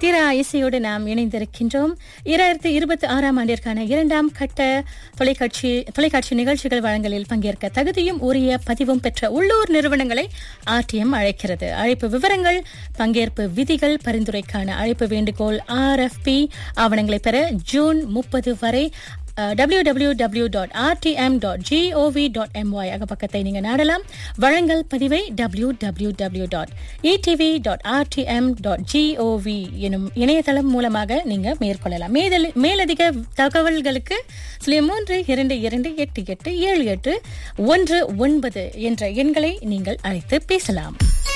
தீரா இசையோடு நாம் இணைந்திருக்கின்றோம் இரண்டாயிரத்தி இருபத்தி ஆறாம் ஆண்டிற்கான இரண்டாம் கட்ட தொலைக்காட்சி தொலைக்காட்சி நிகழ்ச்சிகள் வழங்கலில் பங்கேற்க தகுதியும் உரிய பதிவும் பெற்ற உள்ளூர் நிறுவனங்களை ஆர்டிஎம் அழைக்கிறது அழைப்பு விவரங்கள் பங்கேற்பு விதிகள் பரிந்துரைக்கான அழைப்பு வேண்டுகோள் ஆர்எஃப்பி ஆவணங்களை பெற ஜூன் முப்பது வரை W W W dot RTM dot GOV dot MY அகப்பக்கத்தை நீங்க நாடலாம் வழங்கல் பதிவை W W W dot ETV dot RTM dot GOV எனும் இணையதளம் மூலமாக நீங்க மேற்கொள்ளலாம் மேதல் மேலதிக தகவல்களுக்கு சுழிய மூன்று இரண்டு இரண்டு எட்டு எட்டு ஏழு எட்டு ஒன்று ஒன்பது என்ற எண்களை நீங்கள் அழைத்து பேசலாம்